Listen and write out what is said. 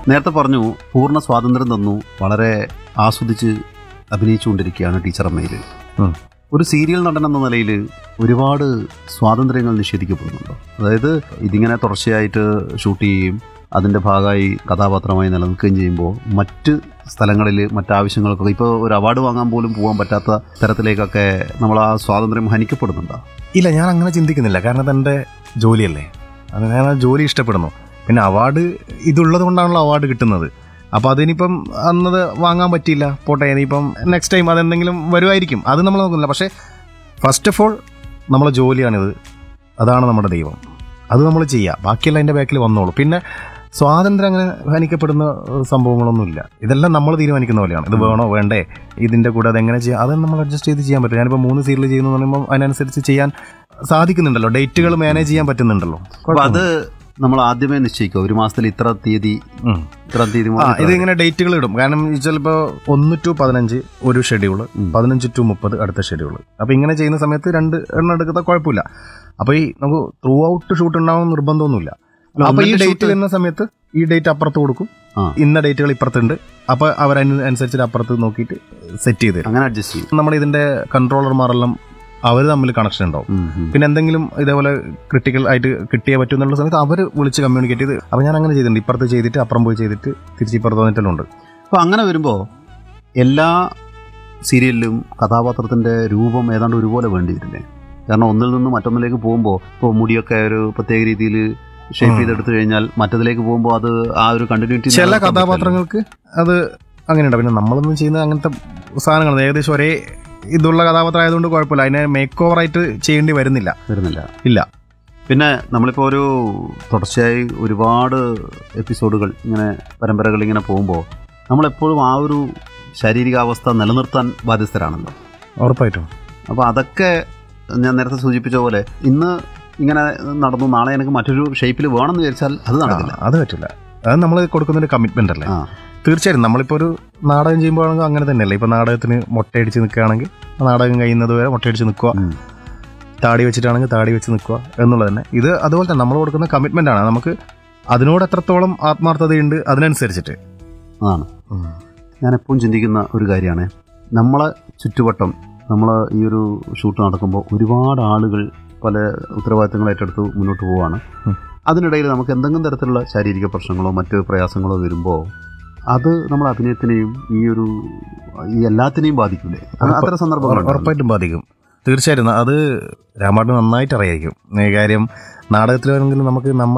നേരത്തെ പറഞ്ഞു പൂർണ്ണ സ്വാതന്ത്ര്യം തന്നു വളരെ ആസ്വദിച്ച് അഭിനയിച്ചുകൊണ്ടിരിക്കുകയാണ് ടീച്ചർ അമ്മയിൽ ഉം. ഒരു സീരിയൽ നടൻ എന്ന നിലയിൽ ഒരുപാട് സ്വാതന്ത്ര്യങ്ങൾ നിഷേധിക്കപ്പെടുന്നുണ്ടോ അതായത് ഇതിങ്ങനെ തുടർച്ചയായിട്ട് ഷൂട്ട് ചെയ്യുകയും അതിൻ്റെ ഭാഗമായി കഥാപാത്രമായി നിലനിൽക്കുകയും ചെയ്യുമ്പോൾ മറ്റ് സ്ഥലങ്ങളിൽ മറ്റാവശ്യങ്ങൾക്കൊക്കെ ഇപ്പോൾ ഒരു അവാർഡ് വാങ്ങാൻ പോലും പോകാൻ പറ്റാത്ത തരത്തിലേക്കൊക്കെ നമ്മൾ ആ സ്വാതന്ത്ര്യം ഹനിക്കപ്പെടുന്നുണ്ടോ ഇല്ല ഞാൻ അങ്ങനെ ചിന്തിക്കുന്നില്ല കാരണം അതെൻ്റെ ജോലിയല്ലേ അത് ഞാൻ ആ ജോലി ഇഷ്ടപ്പെടുന്നു പിന്നെ അവാർഡ് ഇതുള്ളത് കൊണ്ടാണല്ലോ അവാർഡ് കിട്ടുന്നത് അപ്പോൾ അതിനിപ്പം അന്നത് വാങ്ങാൻ പറ്റിയില്ല പോട്ടെ ഇനിയിപ്പം നെക്സ്റ്റ് ടൈം അതെന്തെങ്കിലും വരുമായിരിക്കും അത് നമ്മൾ നോക്കുന്നില്ല പക്ഷേ ഫസ്റ്റ് ഓഫ് ഓൾ നമ്മളെ ജോലിയാണിത് അതാണ് നമ്മുടെ ദൈവം അത് നമ്മൾ ചെയ്യുക ബാക്കിയെല്ലാം അതിൻ്റെ ബാക്കിൽ വന്നോളൂ പിന്നെ സ്വാതന്ത്ര്യം അങ്ങനെ ഹനിക്കപ്പെടുന്ന ഏഹ്, സംഭവങ്ങളൊന്നുമില്ല ഇതെല്ലാം നമ്മൾ തീരുമാനിക്കുന്ന പോലെയാണ് ഇത് വേണോ വേണ്ടേ ഇതിൻ്റെ കൂടെ അതെങ്ങനെ ചെയ്യാം അത് നമ്മൾ അഡ്ജസ്റ്റ് ചെയ്ത് ചെയ്യാൻ പറ്റും ഞാനിപ്പോൾ മൂന്ന് സീരിയൽ ചെയ്യുന്നു എന്ന് പറയുമ്പോൾ അതിനനുസരിച്ച് ചെയ്യാൻ സാധിക്കുന്നുണ്ടല്ലോ ഡേറ്റുകൾ മാനേജ് ചെയ്യാൻ പറ്റുന്നുണ്ടല്ലോ അപ്പോൾ അത് നമ്മൾ ആദ്യമേ നിശ്ചയിക്കുക ഒരു മാസത്തിൽ ഇത്ര തീയതി ഉം. ഇത്ര തീയതി ആ മുതൽ ഇത് ഇങ്ങനെ ഡേറ്റുകൾ ഇടും കാരണം ചിലപ്പോൾ ഒന്ന് ടു പതിനഞ്ച് ഒരു ഷെഡ്യൂൾ ഉം. പതിനഞ്ച് ടു മുപ്പത് അടുത്ത ഷെഡ്യൂൾ അപ്പോൾ ഇങ്ങനെ ചെയ്യുന്ന സമയത്ത് രണ്ട് എണ്ണം എടുക്കുന്ന കുഴപ്പമില്ല അപ്പോൾ ഈ നമുക്ക് ത്രൂ ഔട്ട് ഷൂട്ട് ഉണ്ടാവാൻ നിർബന്ധമൊന്നുമില്ല അല്ല, അപ്പോൾ ഈ ഒന്നിന്റെ ഡേറ്റ് shoot- വരുന്ന സമയത്ത് ഈ ഡേറ്റ് അപ്പുറത്ത് കൊടുക്കും ആ. ഇന്ന ഡേറ്റുകൾ ഇപ്പുറത്തുണ്ട് അപ്പോൾ അവരനുസരിച്ചിട്ട് അപ്പുറത്ത് നോക്കിയിട്ട് സെറ്റ് ചെയ്ത് തരും അങ്ങനെ അഡ്ജസ്റ്റ് ചെയ്യും നമ്മുടെ ഇതിന്റെ കൺട്രോളർമാരെല്ലാം അവർ തമ്മിൽ കണക്ഷൻ ഉണ്ടാവും ഉം, ഉം. പിന്നെ എന്തെങ്കിലും ഇതേപോലെ ക്രിട്ടിക്കൽ ആയിട്ട് കിട്ടിയേ പറ്റും എന്നുള്ള സമയത്ത് അവർ വിളിച്ച് കമ്മ്യൂണിക്കേറ്റ് ചെയ്ത് അപ്പോൾ ഞാൻ അങ്ങനെ ചെയ്തിട്ടുണ്ട് ഇപ്പുറത്ത് ചെയ്തിട്ട് അപ്പുറം പോയി ചെയ്തിട്ട് തിരിച്ച് ഇപ്പുറത്ത് വന്നിട്ടെല്ലാം ഉണ്ട് അപ്പോൾ അങ്ങനെ വരുമ്പോൾ എല്ലാ സീരിയലിലും കഥാപാത്രത്തിൻ്റെ രൂപം ഏതാണ്ട് ഒരുപോലെ വേണ്ടി വരില്ലേ കാരണം ഒന്നിൽ നിന്ന് മറ്റൊന്നിലേക്ക് പോകുമ്പോൾ ഇപ്പോൾ മുടിയൊക്കെ ഒരു പ്രത്യേക രീതിയിൽ ഷേപ്പ് ഉം. ചെയ്തെടുത്തു കഴിഞ്ഞാൽ മറ്റതിലേക്ക് പോകുമ്പോൾ അത് ആ ഒരു കണ്ടിന്യൂറ്റി ചില കഥാപാത്രങ്ങൾക്ക് അത് അങ്ങനെയുണ്ട് പിന്നെ നമ്മളൊന്നും ചെയ്യുന്നത് അങ്ങനത്തെ സാധനങ്ങൾ ഏകദേശം ഒരേ ഇതുള്ള കഥാപാത്രം ആയതുകൊണ്ട് കുഴപ്പമില്ല അതിനെ മേക്ക് ഓവർ ആയിട്ട് ചെയ്യേണ്ടി വരുന്നില്ല വരുന്നില്ല ഇല്ല പിന്നെ നമ്മളിപ്പോൾ ഒരു തുടർച്ചയായി ഒരുപാട് എപ്പിസോഡുകൾ ഇങ്ങനെ പരമ്പരകൾ ഇങ്ങനെ പോകുമ്പോൾ നമ്മളെപ്പോഴും ആ ഒരു ശാരീരികാവസ്ഥ നിലനിർത്താൻ ബാധ്യസ്ഥരാണല്ലോ ഉറപ്പായിട്ടും അപ്പോൾ അതൊക്കെ ഞാൻ നേരത്തെ സൂചിപ്പിച്ച പോലെ ഇന്ന് ഇങ്ങനെ നടന്നു നാളെ എനിക്ക് മറ്റൊരു ഷേപ്പിൽ വേണമെന്ന് വിചാരിച്ചാൽ അത് നടക്കില്ല ആ, അത് പറ്റില്ല അത് നമ്മൾ കൊടുക്കുന്ന ഒരു കമ്മിറ്റ്മെന്റ് അല്ലേ ആ തീർച്ചയായും നമ്മളിപ്പോൾ ഒരു നാടകം ചെയ്യുമ്പോഴാണെങ്കിൽ അങ്ങനെ തന്നെയല്ലേ ഇപ്പൊ നാടകത്തിന് മുട്ടയടിച്ച് നിൽക്കുകയാണെങ്കിൽ ആ നാടകം കഴിയുന്നത് വരെ മുട്ടയടിച്ച് നിൽക്കുക ഉം. താടി വെച്ചിട്ടാണെങ്കിൽ താടി വെച്ച് നിൽക്കുക എന്നുള്ളത് തന്നെ ഇത് അതുപോലെ തന്നെ നമ്മൾ കൊടുക്കുന്ന കമ്മിറ്റ്മെന്റ് ആണ് നമുക്ക് അതിനോട് എത്രത്തോളം ആത്മാർത്ഥതയുണ്ട് അതിനനുസരിച്ചിട്ട് അതാണ് ഞാൻ എപ്പോഴും ചിന്തിക്കുന്ന ഒരു കാര്യമാണ് നമ്മളെ ചുറ്റുവട്ടം നമ്മൾ ഈ ഒരു ഷൂട്ട് നടക്കുമ്പോൾ ഒരുപാട് ആളുകൾ പല ഉത്തരവാദിത്തങ്ങൾ ഏറ്റെടുത്ത് മുന്നോട്ട് പോവാണ് ഉം. അതിനിടയിൽ നമുക്ക് എന്തെങ്കിലും തരത്തിലുള്ള ശാരീരിക പ്രശ്നങ്ങളോ മറ്റ് പ്രയാസങ്ങളോ വരുമ്പോൾ അത് നമ്മുടെ അഭിനയത്തിനെയും ഈ ഒരു ഈ എല്ലാത്തിനെയും ബാധിക്കില്ലേ അത് അത്തരം സന്ദർഭങ്ങളുണ്ട് ഉറപ്പായിട്ടും ബാധിക്കും തീർച്ചയായിട്ടും അത് രാമാട്ട് നന്നായിട്ട് അറിയായിരിക്കും ഈ കാര്യം നാടകത്തിലാണെങ്കിലും നമുക്ക് നമ്മൾ